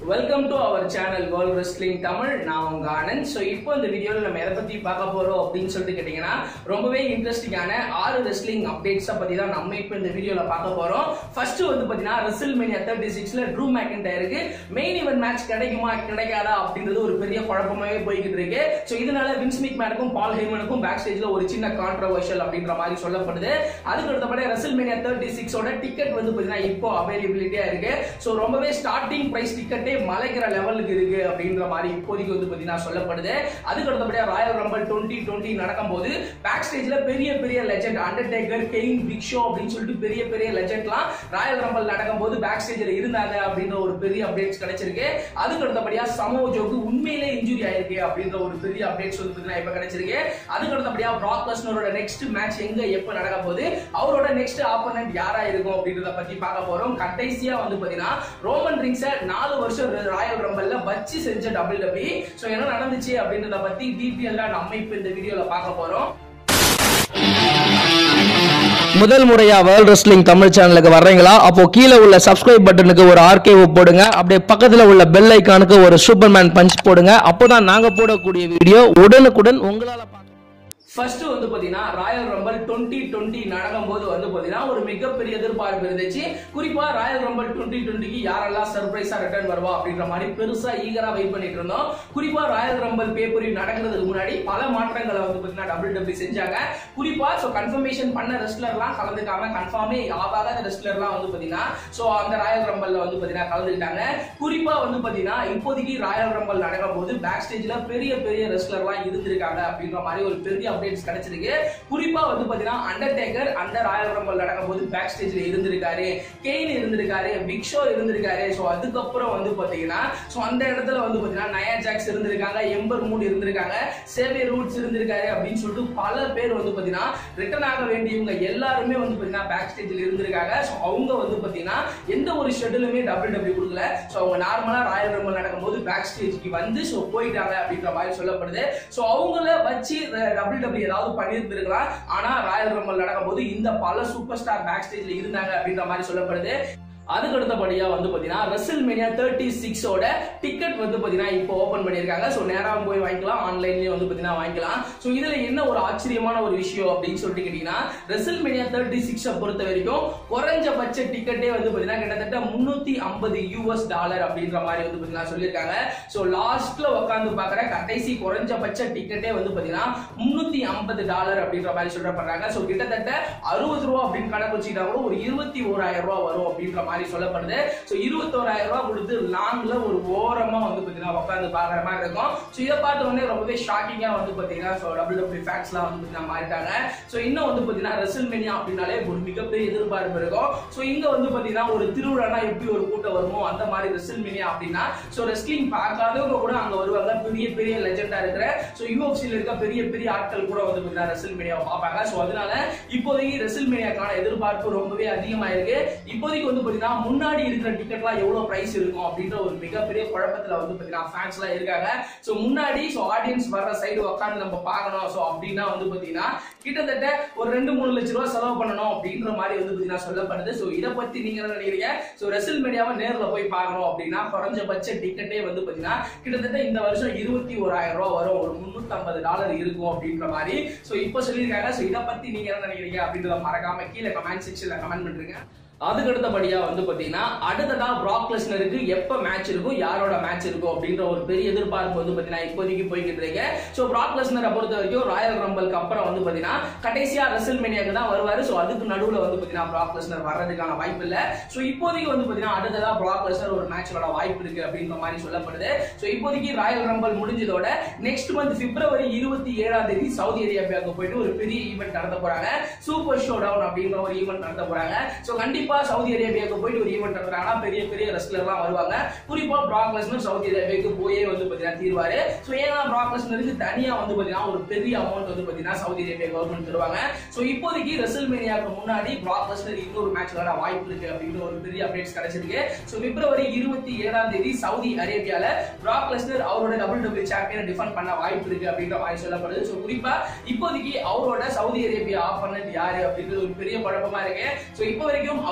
welcome to our channel world wrestling Tamil நான் உங்க Anand so இப்போ இந்த வீடியோவில் நம்ம எதை பத்தி பார்க்க போறோம் அப்படின்னு சொல்லிட்டு கேட்டீங்கன்னா ரொம்பவே இன்ட்ரெஸ்டிங்கான ஆறு ரெஸ்லிங் அப்டேட்ஸை பத்தி தான் நம்ம இப்போ இந்த வீடியோவில் பார்க்க போறோம் ஃபர்ஸ்ட் வந்து பார்த்தீங்கன்னா ரெசில் மேனியா தேர்ட்டி சிக்ஸ்ல ட்ரூ மேக்கின்டருக்கு மெயின் இவன் மேட்ச் கிடைக்குமா கிடைக்காதா அப்படின்றது ஒரு பெரிய குழப்பமாவே போய்கிட்டு இருக்கு ஸோ இதனால வின்ஸ் மேனுக்கும் பால் ஹெய்மனுக்கும் பேக் ஸ்டேஜ்ல ஒரு சின்ன கான்ட்ரவர்ஷியல் அப்படின்ற மாதிரி சொல்லப்படுது அதுக்கு அடுத்தபடி ரெசில் மேனியா தேர்ட்டி சிக்ஸோட டிக்கெட் வந்து பார்த்தீங்கன்னா இப்போ அவைலபிலிட்டியா இருக்கு ஸோ ரொம்பவே ஸ்டார்டிங் பிரைஸ் டிக்கெட்டே மலைக்கிற லெவலுக்கு இருக்கு அப்படின்ற மாதிரி இப்போதைக்கு வந்து பார்த்தீங்கன்னா சொல்லப்படுது அதுக்கு அடுத்தபடியா ராயல் ரம்பல் டுவெண்ட்டி டுவெண்ட்டி நடக்கும்போது பேக் ஸ்டேஜ்ல பெரிய பெரிய legend Undertaker Kane Big Show அப்படின்னு சொல்லிட்டு பெரிய பெரிய லெஜெண்ட்லாம் ராயல் ரம்பல் நடக்கும்போது பேக் ஸ்டேஜ்ல இருந்தாங்க அப்படின்ற ஒரு பெரிய அப்டேட்ஸ் கிடைச்சிருக்கு அதுக்கு அடுத்தபடியா சமோ ஜோக்கு உண்மையிலே இன்ஜுரி ஆயிருக்கு அப்படின்ற ஒரு பெரிய அப்டேட்ஸ் வந்து பார்த்தீங்கன்னா இப்ப கிடைச்சிருக்கு அதுக்கு அடுத்தபடியா பிராக் லெஸ்னரோட நெக்ஸ்ட் மேட்ச் எங்க எப்ப நடக்க போகுது அவரோட நெக்ஸ்ட் ஆப்போனன்ட் யாரா இருக்கும் அப்படின்றத பத்தி பார்க்க போறோம் கடைசியா வந்து பாத்தீங்கன்னா ரோமன் ரிங்ஸ நாலு வருஷம் ராயல் ரம்பல்ல வச்சு செஞ்ச டபுள் டபுள் சோ என்ன நடந்துச்சு அப்படின்றத பத்தி டீட்டெயிலா நம்ம இப்ப இந்த வீடியோல பார்க்க போறோம் முதல் முறையா வேர்ல்ட் ரெஸ்லிங் தமிழ் சேனலுக்கு வர்றீங்களா அப்போ கீழே உள்ள சப்ஸ்கிரைப் பட்டனுக்கு ஒரு ஆர்கேவ் போடுங்க அப்படியே பக்கத்துல உள்ள பெல் ஐக்கானுக்கு ஒரு சூப்பர்மேன் பஞ்ச் போடுங்க அப்போதான் நாங்க போடக்கூடிய வீடியோ உடனுக்குடன் உங்களால பார்க்க ஃபர்ஸ்ட் வந்து பாத்தீங்கன்னா ராயல் ரம்பல் டுவெண்ட்டி டுவெண்ட்டி நடக்கும் போது வந்து பாத்தீங்கன்னா ஒரு மிகப்பெரிய எதிர்பார்ப்பு இருந்துச்சு குறிப்பா ராயல் ரம்பல் டுவெண்ட்டி டுவெண்ட்டிக்கு யாரெல்லாம் சர்ப்ரைஸா ரிட்டர்ன் வருவா அப்படின்ற மாதிரி பெருசா ஈகரா வெயிட் பண்ணிட்டு இருந்தோம் குறிப்பா ராயல் ரம்பல் பேப்பரி நடக்கிறதுக்கு முன்னாடி பல மாற்றங்களை வந்து பாத்தீங்கன்னா டபுள் டபுள் செஞ்சாங்க குறிப்பா சோ கன்ஃபர்மேஷன் பண்ண ரெஸ்லர்லாம் கலந்துக்காம கன்ஃபார்மே ஆகாத ரெஸ்லர்லாம் வந்து பாத்தீங்கன்னா சோ அந்த ராயல் ரம்பல்ல வந்து பாத்தீங்கன்னா கலந்துக்கிட்டாங்க குறிப்பா வந்து பாத்தீங்கன்னா இப்போதைக்கு ராயல் ரம்பல் நடக்கும் போது பேக் ஸ்டேஜ்ல பெரிய பெரிய ரெஸ்லர்லாம் இருந்திருக்காங்க அப்படின்ற மாதிரி ஒரு பெரிய அப்டேட்ஸ் கிடைச்சிருக்கு குறிப்பா வந்து பாத்தீங்கன்னா அண்டர்டேக்கர் அந்த ராயல் ரம்பல் நடக்கும் போது பேக் ஸ்டேஜ்ல இருந்திருக்காரு கெயின் இருந்திருக்காரு பிக் ஷோ இருந்திருக்காரு சோ அதுக்கப்புறம் வந்து பாத்தீங்கன்னா சோ அந்த இடத்துல வந்து பாத்தீங்கன்னா நயா ஜாக்ஸ் இருந்திருக்காங்க எம்பர் மூட் இருந்திருக்காங்க சேவியர் ரூட்ஸ் இருந்திருக்காரு அப்படின்னு சொல்லிட்டு பல பேர் வந்து பாத்தீங்கன்னா ரிட்டர்ன் ஆக வேண்டியவங்க எல்லாருமே வந்து பாத்தீங்கன்னா பேக் ஸ்டேஜ்ல இருந்திருக்காங்க சோ அவங்க வந்து பாத்தீங்கன்னா எந்த ஒரு ஷெட்யூலுமே டபுள் டபுள் கொடுக்கல சோ அவங்க நார்மலா ராயல் ரம்பல் நடக்கும்போது பேக் ஸ்டேஜ்க்கு வந்து சோ போயிட்டாங்க அப்படின்ற மாதிரி சொல்லப்படுது சோ அவங்கள வச்சு டபுள் டபுள் ஏதாவது பண்ணியிருந்திருக்கலாம் ஆனா ராயல் ரம்பல் நடக்கும்போது இந்த பல சூப்பர் ஸ்டார் பேக் ஸ்டேஜ்ல இருந்தாங்க அப்படின்ற மாதிரி சொல்லப்படுது அதுக்கு அடுத்தபடியா வந்து பாத்தீங்கன்னா ரெசில் மேனியா தேர்ட்டி சிக்ஸோட டிக்கெட் வந்து பாத்தீங்கன்னா இப்போ ஓபன் பண்ணியிருக்காங்க ஸோ நேராக போய் வாங்கிக்கலாம் ஆன்லைன்லயே வந்து பாத்தீங்கன்னா வாங்கிக்கலாம் ஸோ இதுல என்ன ஒரு ஆச்சரியமான ஒரு விஷயம் அப்படின்னு சொல்லிட்டு கேட்டீங்கன்னா ரெசில் மேனியா தேர்ட்டி சிக்ஸை பொறுத்த வரைக்கும் குறைஞ்சபட்ச டிக்கெட்டே வந்து பாத்தீங்கன்னா கிட்டத்தட்ட முன்னூத்தி ஐம்பது யூஎஸ் டாலர் அப்படின்ற மாதிரி வந்து பாத்தீங்கன்னா சொல்லியிருக்காங்க ஸோ லாஸ்ட்ல உட்காந்து பாக்குற கடைசி குறைஞ்சபட்ச டிக்கெட்டே வந்து பாத்தீங்கன்னா முன்னூத்தி ஐம்பது டாலர் அப்படின்ற மாதிரி சொல்றப்படுறாங்க ஸோ கிட்டத்தட்ட அறுபது ரூபா அப்படின்னு கணக்கு வச்சுக்கிட்டா கூட ஒரு இருபத்தி ஓராயிரம் ரூபாய் வரும் அப்படின்ற மாதிரி மாதிரி சொல்லப்படுது ஸோ இருபத்தோராயிரம் ரூபாய் கொடுத்து லாங்ல ஒரு ஓரமா வந்து பார்த்தீங்கன்னா உட்காந்து பார்க்குற மாதிரி இருக்கும் ஸோ இதை பார்த்த உடனே ரொம்பவே ஷாக்கிங்கா வந்து பார்த்தீங்கன்னா ஸோ டபுள் டபுள் ஃபேக்ஸ்லாம் வந்து பார்த்தீங்கன்னா மாறிட்டாங்க ஸோ இன்னும் வந்து பார்த்தீங்கன்னா ரெசல் மெனியா அப்படின்னாலே ஒரு மிகப்பெரிய எதிர்பார்ப்பு இருக்கும் ஸோ இங்க வந்து பார்த்தீங்கன்னா ஒரு திருவிழானா எப்படி ஒரு கூட்டம் வருமோ அந்த மாதிரி ரெசல் மெனியா அப்படின்னா ஸோ ரெஸ்லிங் பார்க்காதவங்க கூட அங்க வருவாங்க பெரிய பெரிய லெஜெண்டா இருக்கிற ஸோ யூஎஃப்சியில் இருக்க பெரிய பெரிய ஆட்கள் கூட வந்து பார்த்தீங்கன்னா ரெசல் மெனியாவை பார்ப்பாங்க ஸோ அதனால இப்போதைக்கு ரெசல் மெனியாக்கான எதிர்பார்ப்பு ரொம்பவே அதிகமா இருக்கு இப்போதைக்கு வந்து பார்த்தீங்கன்னா முன்னாடி இருக்கிற டிக்கெட்லாம் எவ்வளவு பிரைஸ் இருக்கும் அப்படின்ற ஒரு மிகப்பெரிய குழப்பத்துல வந்து பாத்தீங்கன்னா ஃபேன்ஸ் எல்லாம் இருக்காங்க சோ முன்னாடி சோ ஆடியன்ஸ் வர்ற சைடு உட்காந்து நம்ம பார்க்கணும் சோ அப்படின்னா வந்து பாத்தீங்கன்னா கிட்டத்தட்ட ஒரு ரெண்டு மூணு லட்ச ரூபாய் செலவு பண்ணணும் அப்படின்ற மாதிரி வந்து பாத்தீங்கன்னா சொல்லப்படுது சோ இதை பத்தி நீங்க என்ன நினைக்கிறீங்க சோ ரெசில் மீடியாவை நேர்ல போய் பார்க்கணும் அப்படின்னா குறைஞ்சபட்ச டிக்கெட்டே வந்து பாத்தீங்கன்னா கிட்டத்தட்ட இந்த வருஷம் இருபத்தி ஓராயிரம் ரூபாய் வரும் ஒரு முன்னூத்தி ஐம்பது டாலர் இருக்கும் அப்படின்ற மாதிரி சோ இப்போ சொல்லியிருக்காங்க சோ இதை பத்தி நீங்க என்ன நினைக்கிறீங்க அப்படின்றத மறக்காம கீழே கமெண்ட் செக்ஷன்ல கமெண்ட் பண்றீங்க அதுக்கு அடுத்தபடியா வந்து பாத்தீங்கன்னா அடுத்ததா பிராக் லெஸ்னருக்கு எப்ப மேட்ச் இருக்கும் யாரோட மேட்ச் இருக்கும் அப்படின்ற ஒரு பெரிய எதிர்பார்ப்பு வந்து பாத்தீங்கன்னா இப்போதைக்கு போய்கிட்டு இருக்கு சோ பிராக் லெஸ்னரை பொறுத்த வரைக்கும் ராயல் ரம்பலுக்கு அப்புறம் வந்து பாத்தீங்கன்னா கடைசியா ரெசல் மேனியாக்கு தான் வருவாரு சோ அதுக்கு நடுவுல வந்து பாத்தீங்கன்னா பிராக் லெஸ்னர் வர்றதுக்கான வாய்ப்பு இல்ல சோ இப்போதைக்கு வந்து பாத்தீங்கன்னா அடுத்ததா பிராக் லெஸ்னர் ஒரு மேட்சோட வாய்ப்பு இருக்கு அப்படின்ற மாதிரி சொல்லப்படுது சோ இப்போதைக்கு ராயல் ரம்பல் முடிஞ்சதோட நெக்ஸ்ட் மந்த் பிப்ரவரி இருபத்தி ஏழாம் தேதி சவுதி அரேபியாவுக்கு போயிட்டு ஒரு பெரிய ஈவெண்ட் நடத்த போறாங்க சூப்பர் ஷோ டவுன் அப்படின்ற ஒரு ஈவெண்ட் நடத்த போறாங்க சோ கண்டிப்பா கண்டிப்பா சவுதி அரேபியாவுக்கு போயிட்டு ஒரு ஈவெண்ட் நடத்துறாங்கன்னா பெரிய பெரிய ரெஸ்லர்லாம் வருவாங்க குறிப்பா பிராக் லெஸ்னர் சவுதி அரேபியாவுக்கு போயே வந்து பாத்தீங்கன்னா தீர்வாரு சோ ஏன்னா பிராக் லெஸ்னருக்கு தனியா வந்து பாத்தீங்கன்னா ஒரு பெரிய அமௌண்ட் வந்து பாத்தீங்கன்னா சவுதி அரேபியா கவர்மெண்ட் தருவாங்க சோ இப்போதைக்கு ரெசல் மேனியாக்கு முன்னாடி பிராக் லெஸ்னர் இன்னொரு மேட்ச் விளையாட வாய்ப்பு இருக்கு அப்படின்ற ஒரு பெரிய அப்டேட்ஸ் கிடைச்சிருக்கு சோ பிப்ரவரி இருபத்தி ஏழாம் தேதி சவுதி அரேபியால பிராக் லெஸ்னர் அவரோட டபுள் டபுள் சாம்பியன் டிஃபெண்ட் பண்ண வாய்ப்பு இருக்கு அப்படின்ற மாதிரி சொல்லப்படுது சோ குறிப்பா இப்போதைக்கு அவரோட சவுதி அரேபியா ஆப்பனண்ட் யாரு அப்படின்றது ஒரு பெரிய குழப்பமா இருக்கு சோ இப்போ வரைக்கும் அவர்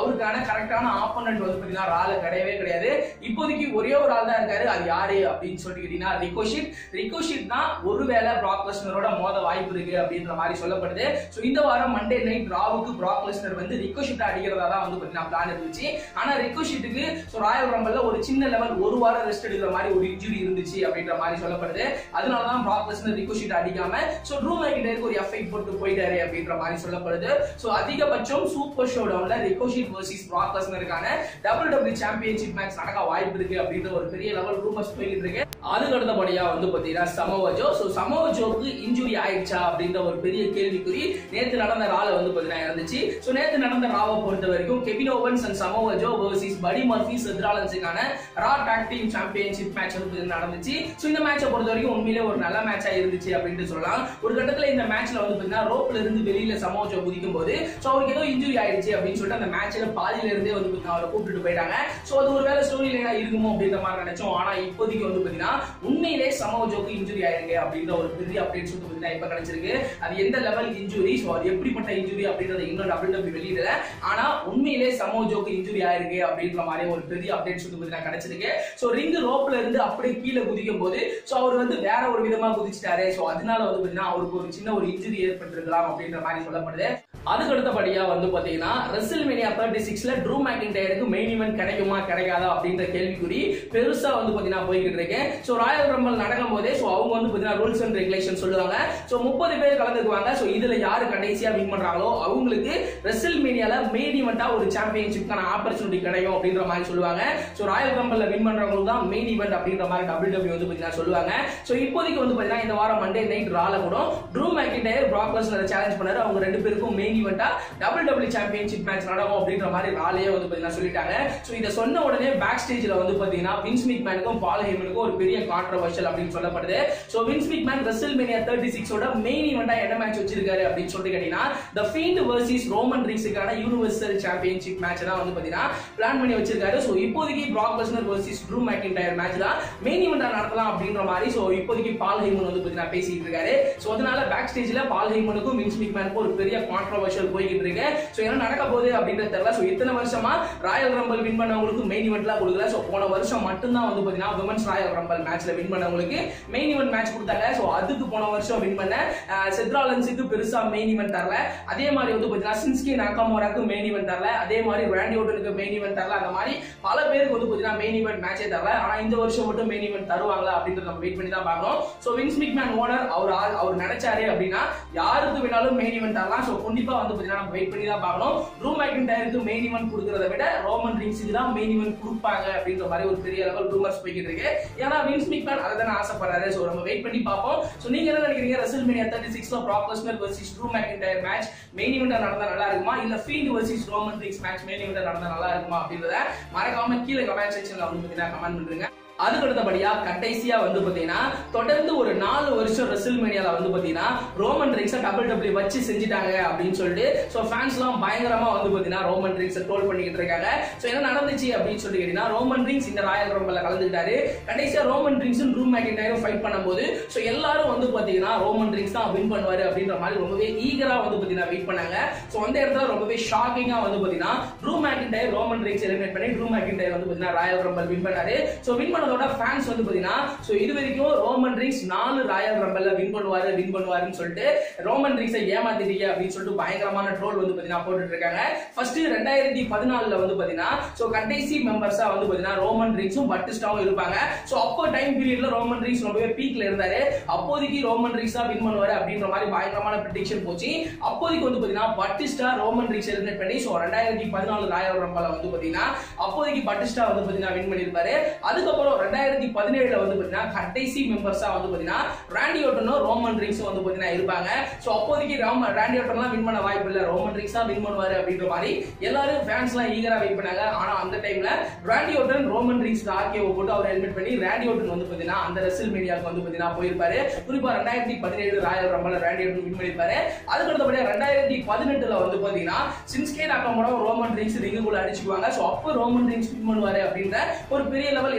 அவருக்கான கரெக்டான ஆப்போனன்ட் வந்து பாத்தீங்கன்னா ரால கிடையவே கிடையாது இப்போதைக்கு ஒரே ஒரு ஆள் தான் இருக்காரு அது யாரு அப்படின்னு சொல்லிட்டு கேட்டீங்கன்னா ரிகோஷிட் ரிகோஷிட் தான் ஒருவேளை பிராக் லெஸ்னரோட மோத வாய்ப்பு இருக்கு அப்படின்ற மாதிரி சொல்லப்படுது சோ இந்த வாரம் மண்டே நைட் ராவுக்கு பிராக் லெஸ்னர் வந்து ரிகோஷிட் அடிக்கிறதா தான் வந்து பாத்தீங்கன்னா பிளான் இருந்துச்சு ஆனா ரிகோஷிட்டுக்கு சோ ராயல் ரம்பல்ல ஒரு சின்ன லெவல் ஒரு வாரம் ரெஸ்ட் எடுக்கிற மாதிரி ஒரு இன்ஜுரி இருந்துச்சு அப்படின்ற மாதிரி சொல்லப்படுது அதனாலதான் பிராக் லெஸ்னர் ரிகோஷிட் அடிக்காம சோ ட்ரூ மேக்கிட்டருக்கு ஒரு எஃப்ஐ போட்டு போயிட்டாரு அப்படின்ற மாதிரி சொல்லப்படுது சோ அதிகபட்சம் சூப்பர் ஷோ டவுன்ல ரிகோஷிட் வர்சஸ் பிராக் லெஸ்னருக்கான டபுள் டபுள் சாம்பியன்ஷிப் மேட்ச் நடக்க வாய்ப்பு இருக்கு அப்படின்ற ஒரு பெரிய லெவல் ரூமர்ஸ் போய்கிட்டு இருக்கு அதுக்கு அடுத்தபடியா வந்து பாத்தீங்கன்னா சமோவஜோ சோ சமோவஜோக்கு இன்ஜுரி ஆயிடுச்சா அப்படின்ற ஒரு பெரிய கேள்விக்குறி நேத்து நடந்த ரால வந்து பாத்தீங்கன்னா இருந்துச்சு சோ நேத்து நடந்த ராவை பொறுத்த வரைக்கும் Kevin Owens and Samoa Joe versus Buddy Murphy செத்ராலன்ஸுக்கான Raw tag team championship match வந்து பாத்தீங்கன்னா நடந்துச்சு சோ இந்த மேட்சை பொறுத்த வரைக்கும் உண்மையிலே ஒரு நல்ல மேட்சா இருந்துச்சு அப்படின்னு சொல்லலாம் ஒரு கட்டத்துல இந்த மேட்ச்ல வந்து பாத்தீங்கன்னா ரோப்ல இருந்து வெளியில சமோவஜோ குதிக்கும் போது சோ அவருக்கு ஏதோ இன்ஜுரி ஆயிடுச்சு அப்படின்னு சொல்லிட்டு அந்த மேட்ச்ல பாதியில இருந்தே வந்து பாத்தீங்கன்னா அவரை கூப்பிட்டு போயிட்டாங்க சோ அது ஒரு வேலை ஸ்டோரி லைனா இருக்குமோ அப்படின்ற மாதிரி நினைச்சோம் ஆனா இப்போதைக்கு வந்து பாத்தீங்கன்னா உண்மையிலே சமோஜோக்கு இன்ஜுரி ஆயிருக்கு அப்படின்ற ஒரு பெரிய அப்டேட்ஸ் வந்து பாத்தீங்கன்னா இப்ப கிடைச்சிருக்கு அது எந்த லெவல் இன்ஜுரி சோ அது எப்படிப்பட்ட இன்ஜுரி அப்படின்றத இன்னும் டபுள் டபுள் வெளியிடல ஆனா உண்மையிலே சமோஜோக்கு இன்ஜுரி ஆயிருக்கு அப்படின்ற மாதிரி ஒரு பெரிய அப்டேட்ஸ் வந்து பாத்தீங்கன்னா கிடைச்சிருக்கு சோ ரிங் ரோப்ல இருந்து அப்படியே கீழே குதிக்கும் போது சோ அவர் வந்து வேற ஒரு விதமா குதிச்சிட்டாரு சோ அதனால வந்து பாத்தீங்கன்னா அவருக்கு ஒரு சின்ன ஒரு இன்ஜுரி ஏற்பட்டிருக்கலாம் அப்படின்ற மாதிரி சொல்லப்படுது அதுக்கு அடுத்தபடியா வந்து பாத்தீங்கன்னா ரெசில் மீனியா தேர்ட்டி சிக்ஸ்ல ட்ரூ மேக்கின்டயருக்கு மெயின் இவென்ட் கிடைக்குமா கிடைக்காதா அப்படின்ற கேள்விக்குறி பெருசா வந்து பாத்தீங்கன்னா போய்கிட்டு இருக்கு சோ ராயல் ரம்பல் நடக்கும் போதே சோ அவங்க வந்து பாத்தீங்கன்னா ரூல்ஸ் அண்ட் ரெகுலேஷன் சொல்லுவாங்க சோ முப்பது பேர் கலந்துக்குவாங்க சோ இதுல யாரு கடைசியா வின் பண்றாங்களோ அவங்களுக்கு ரெசில் மீனியால மெயின் இவெண்டா ஒரு சாம்பியன்ஷிப்கான ஆப்பர்ச்சுனிட்டி கிடைக்கும் அப்படின்ற மாதிரி சொல்லுவாங்க சோ ராயல் ரம்பல்ல வின் பண்றவங்களுக்கு தான் மெயின் இவெண்ட் அப்படின்ற மாதிரி டபிள்யூ டபிள்யூ வந்து பாத்தீங்கன்னா சொல்லுவாங்க சோ இப்போதைக்கு வந்து பாத்தீங்கன்னா இந்த வாரம் மண்டே நைட் ரால கூட Drew McIntyre Brock Lesnar challenge பண்ணாரு அவங்க ரெண்டு பேருக்கும் மெயின் ஈவெண்டா டபுள் டபுள் சாம்பியன்ஷிப் மேட்ச் நடக்கும் அப்படின்ற மாதிரி ராலையே வந்து பாத்தீங்கன்னா சொல்லிட்டாங்க சோ இத சொன்ன உடனே பேக் ஸ்டேஜ்ல வந்து பாத்தீங்கன்னா வின்ஸ் மேனுக்கும் பால் ஹேமனுக்கும் ஒரு பெரிய கான்ட்ரவர்ஷியல் அப்படின்னு சொல்லப்படுது சோ வின்ஸ் மேன் ரெசல் மேனியா தேர்ட்டி சிக்ஸோட மெயின் ஈவெண்டா என்ன மேட்ச் வச்சிருக்காரு அப்படின்னு சொல்லிட்டு கேட்டீங்கன்னா த ஃபீல்ட் வர்சஸ் ரோமன் ரீஸுக்கான யூனிவர்சல் சாம்பியன்ஷிப் மேட்ச் தான் வந்து பாத்தீங்கன்னா பிளான் பண்ணி வச்சிருக்காரு சோ இப்போதைக்கு Brock Lesnar versus Drew McIntyre match தான் மெயின் ஈவெண்டா நடத்தலாம் அப்படின்ற மாதிரி சோ இப்போதைக்கு பால் ஹேமன் வந்து பாத்தீங்கன்னா பேசிட்டு இருக்காரு சோ அதனால பேக் ஸ்டேஜ்ல பால் ஹேமனுக்கும் வின்ஸ் மேனுக்கும் ஒரு பெரிய கான்ட்ரவர்ஷியல் போய்கிட்டு இருக்கு சோ என்ன நடக்க போகுது அப்படின்றது தெரியல சோ இத்தனை வருஷமா ராயல் ரம்பல் வின் பண்ணவங்களுக்கு மெயின் ஈவெண்ட்லாம் கொடுக்கல சோ போன வருஷம் மட்டும்தான் வந்து பாத்தீங்கன்னா விமன்ஸ் ராயல் ரம்பல் மேட்ச்ல வின் பண்ணவங்களுக்கு மெயின் ஈவெண்ட் மேட்ச் கொடுத்தாங்க சோ அதுக்கு போன வருஷம் வின் பண்ண செத்ராலன்ஸுக்கு பெருசா மெயின் ஈவெண்ட் தரல அதே மாதிரி வந்து பாத்தீங்கன்னா சின்ஸ்கி நாகாமோராக்கு மெயின் ஈவெண்ட் தரல அதே மாதிரி ராண்டி ஓட்டனுக்கு மெயின் ஈவெண்ட் தரல அந்த மாதிரி பல பேருக்கு வந்து பாத்தீங்கன்னா மெயின் ஈவெண்ட் மேட்சே தரல ஆனா இந்த வருஷம் மட்டும் மெயின் ஈவெண்ட் தருவாங்களா அப்படின்றத நம்ம வெயிட் பண்ணி தான் பார்க்கணும் சோ வின்ஸ் மேன் ஓனர் அவர் ஆள்- அவர் நினைச்சாரு அப்படின்னா யாருக்கு வேணாலும் மெயின் ஈவெண்ட் தரலாம் சோ கண்டிப்பா வந்து பாத்தீங்கன்னா நம்ம வெயிட் பண்ணி தான் பார்க்கணும் ட்ரூ மேக்கின்டயருக்கு மெயின் ஈவெண்ட் கொடுக்கறத விட ரோமன் ரிங்ஸுக்கு தான் மெயின் ஈவெண்ட் கொடுப்பாங்க அப்படின்ற மாதிரி ஒரு பெரிய லெவல் ரூமர்ஸ் போய்கிட்டு இருக்கு ஏன்னா வின்ஸ் மேன் அதை தானே ஆசைப்படுறாரு சோ நம்ம வெயிட் பண்ணி பார்ப்போம் சோ நீங்க என்ன நினைக்கிறீங்க ரெசல் மீனியா தேர்ட்டி சிக்ஸ்ல Brock Lesnar versus Drew McIntyre match main event நடந்தா நல்லா இருக்குமா இல்ல Fiend versus Roman Reigns match main event நடந்தா நல்லா இருக்குமா அப்படின்றத மறக்காம கீழே கமெண்ட் செக்ஷன்ல வந்து பாத்தீங்கன்னா கமெண்ட் பண்ணுங்க அதுக்கு அடுத்தபடியா கடைசியா வந்து பாத்தீங்கன்னா தொடர்ந்து ஒரு நாலு வருஷம் ரெசில் மீடியால வந்து பாத்தீங்கன்னா ரோமன் ரிங்ஸ டபுள் டபுள்யூ வச்சு செஞ்சுட்டாங்க அப்படின்னு சொல்லிட்டு சோ ஃபேன்ஸ் எல்லாம் பயங்கரமா வந்து பாத்தீங்கன்னா ரோமன் ரிங்ஸ ட்ரோல் பண்ணிக்கிட்டு இருக்காங்க சோ என்ன நடந்துச்சு அப்படின்னு சொல்லி கேட்டீங்கன்னா ரோமன் ரிங்ஸ் இந்த ராயல் ரம்பல்ல கலந்துக்கிட்டாரு கடைசியா ரோமன் ரிங்ஸும் ட்ரூ மேக்கின்டைரும் ஃபைட் பண்ணும்போது சோ எல்லாரும் வந்து பாத்தீங்கன்னா ரோமன் ரிங்ஸ் தான் வின் பண்ணுவாரு அப்படின்ற மாதிரி ரொம்பவே ஈகரா வந்து பாத்தீங்கன்னா வெயிட் பண்ணாங்க சோ அந்த இடத்துல ரொம்பவே ஷாக்கிங்கா வந்து பாத்தீங்கன்னா Drew McIntyre Roman Reigns eliminate பண்ணி ட்ரூ மேக்கின்டைர் வந்து பாத்தீங்கன்னா ராயல் ரம்பல் வின் பண்ணாரு சோ வின் பண்ணதோட ஃபேன்ஸ் வந்து பாத்தீங்கன்னா சோ இது வரைக்கும் ரோமன் ரிங்ஸ் நாலு ராயல் ரம்பல்ல வின் பண்ணுவாரு வின் பண்ணுவாருன்னு சொல்லிட்டு ரோமன் ரிங்ஸை ஏமாத்திட்டீங்க அப்படின்னு சொல்லிட்டு பயங்கரமான ட்ரோல் வந்து பாத்தீங்கன்னா போட்டுட்டு இருக்காங்க ஃபர்ஸ்ட் ரெண்டாயிரத்தி பதினாலுல வந்து பாத்தீங்கன்னா சோ கடைசி மெம்பர்ஸா வந்து பாத்தீங்கன்னா ரோமன் ரிங்ஸும் பட்டிஸ்டாவும் இருப்பாங்க சோ அப்போ டைம் பீரியட்ல ரோமன் ரிங்ஸ் ரொம்பவே பீக்ல இருந்தாரு அப்போதைக்கு ரோமன் ரிங்ஸ் தான் வின் பண்ணுவாரு அப்படின்ற மாதிரி பயங்கரமான ப்ரிடிக்ஷன் போச்சு அப்போதைக்கு வந்து பாத்தீங்கன்னா பட்டிஸ்டா ரோமன் ரிங்ஸ் எலிமினேட் பண்ணி சோ ரெண்டாயிரத்தி பதினாலு ராயல் ரம்பல வந்து பாத்தீங்கன்னா அப்போதைக்கு பட்டிஸ்டா வந்து பாத்தீங்கன்னா வின் பண்ணிருப்பாரு அதுக்கப்புறம் ரெண்டாயிரத்தி பதினேழுல வந்து பாத்தீங்கன்னா கடைசி மெம்பர்ஸா வந்து பாத்தீங்கன்னா ராண்டி ஓட்டனும் ரோமன் ரிங்ஸும் வந்து பாத்தீங்கன்னா இருப்பாங்க சோ அப்போதைக்கு ராம ராண்டி ஓட்டன்லாம் வின் பண்ண வாய்ப்பு இல்ல ரோமன் ரிங்ஸ் தான் வின் பண்ணுவாரு அப்படின்ற மாதிரி எல்லாரும் ஃபேன்ஸ் எல்லாம் ஈகரா வெயிட் பண்ணாங்க ஆனா அந்த டைம்ல ராண்டி ஓட்டன் ரோமன் ரிங்ஸ் ஆர்கேவை போட்டு அவர் ஹெல்மெட் பண்ணி ராண்டி ஓட்டன் வந்து பாத்தீங்கன்னா அந்த ரெசல் மீடியாவுக்கு வந்து பாத்தீங்கன்னா போயிருப்பாரு குறிப்பா ரெண்டாயிரத்தி பதினேழு Royal Rumble Randy Orton win பண்ணிருப்பாரு அதுக்கு அடுத்தபடியா ரெண்டாயிரத்தி பதினெட்டுல வந்து பாத்தீங்கன்னா சின்ஸ்கே நாக்கமோட ரோமன் ரிங்ஸ் ரிங்குக்குள்ள அடிச்சுக்குவாங்க சோ அப்போ ரோமன் ரிங்ஸ் வின் பண்ணுவாரு அப்படின்ற ஒரு பெரிய லெவல் எதிர்பார்ப்பு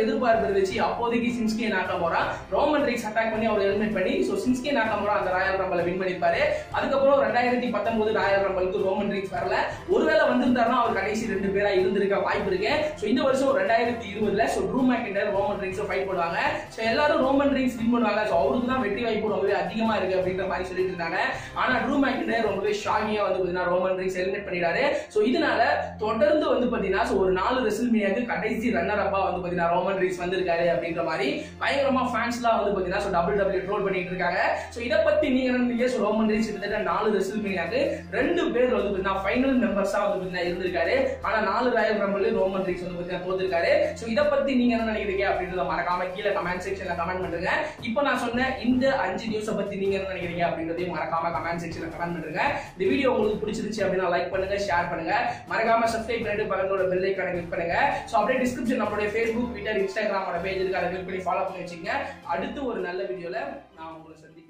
எதிர்பார்ப்பு இருந்துச்சு அப்போதைக்கு Shinsuke Nakamura Roman Reigns attack பண்ணி அவர் எலிமினேட் பண்ணி ஸோ சின்ஸ்கே நாக்கமோரா அந்த ராயல் ரம்பல வின் பண்ணிருப்பாரு அதுக்கப்புறம் ரெண்டாயிரத்தி பத்தொன்பது ராயல் ரம்பலுக்கு ரோமன் ரீக்ஸ் வரல ஒருவேளை வந்திருந்தாருன்னா அவர் கடைசி ரெண்டு பேரா இருந்திருக்க வாய்ப்பு இருக்கு ஸோ இந்த வருஷம் ரெண்டாயிரத்தி இருபதுல so Drew McIntyre Roman Reigns fight பண்ணுவாங்க ஸோ எல்லாரும் ரோமன் ரீக்ஸ் வின் பண்ணுவாங்க ஸோ அவருக்கு தான் வெற்றி வாய்ப்பு ரொம்பவே அதிகமா இருக்கு அப்படின்ற மாதிரி சொல்லிட்டு இருந்தாங்க ஆனா ட்ரூ மேக்கிண்டர் ரொம்பவே ஷாகியா வந்து பாத்தீங்கன்னா ரோமன் ரீக்ஸ் எலிமினேட் பண்ணிடாரு ஸோ இதனால தொடர்ந்து வந்து பாத்தீங்கன்னா ஸோ ஒரு நாலு ரெசில்மியாக்கு கடைசி ரன்னர் அப்பா வந்து பாத்தீங்கன்னா ரோமன் ரீக்ஸ் வந்திருக்காரு அப்படின்ற மாதிரி பயங்கரமா ஃபேன்ஸ்லாம் வந்து பாத்தீங்கன்னா ஸோ டபுள் டபுள் ட்ரோல் பண்ணிட்டு இருக்காங்க ஸோ இதை பத்தி நீங்க என்ன நினைக்கிறீங்க ஸோ ரோமன் ரீக்ஸ் கிட்டத்தட்ட நாலு ரெசில்மியாக்கு ரெண்டு பேர் வந்து பாத்தீங்கன்னா ஃபைனல் மெம்பர்ஸா வந்து பாத்தீங்கன்னா இருந்திருக்காரு ஆனா நாலு ராயல் ரம்பிள் ரோமன் ரீக்ஸ் வந்து பாத்தீங்கன்னா தோத்துருக்காரு ஸோ இதை பத்தி நீங்க என்ன நினைக்கிறீங்க அப்படின்றத மறக்காம கீழே கமெண்ட் செக்ஷன்ல கமெண்ட் பண்ணுங்க இப்போ நான் சொன்ன இந்த அஞ்சு நியூஸை பத்தி நீங்க என்ன நினைக்கிறீங்க அப்படின்றதையும் மறக்காம கமெண்ட் செக்ஷன்ல கமெண்ட் பண்ணுங்க இந்த வீடியோ உங்களுக்கு பிடிச்சிருந்துச்சு அப்படின்னா லைக் பண்ணுங்க ஷேர் பண்ணுங்க மறக்காம சப்ஸ்கிரைப் பண்ணிட்டு பக்கத்தோட பெல் ஐக்கானை கிளிக் பண்ணுங்க ஸோ அப்படியே டிஸ்கிரிப்ஷன் நம்மளுடைய ஃபேஸ்புக் ட்விட்டர் இன்ஸ்டாகிராமோட பேஜ் இருக்கு அதை கிளிக் பண்ணி ஃபாலோ பண்ணி வச்சுங்க அடுத்து ஒரு நல்ல வீடியோல நான் உங்களை சந்திக்கிறேன்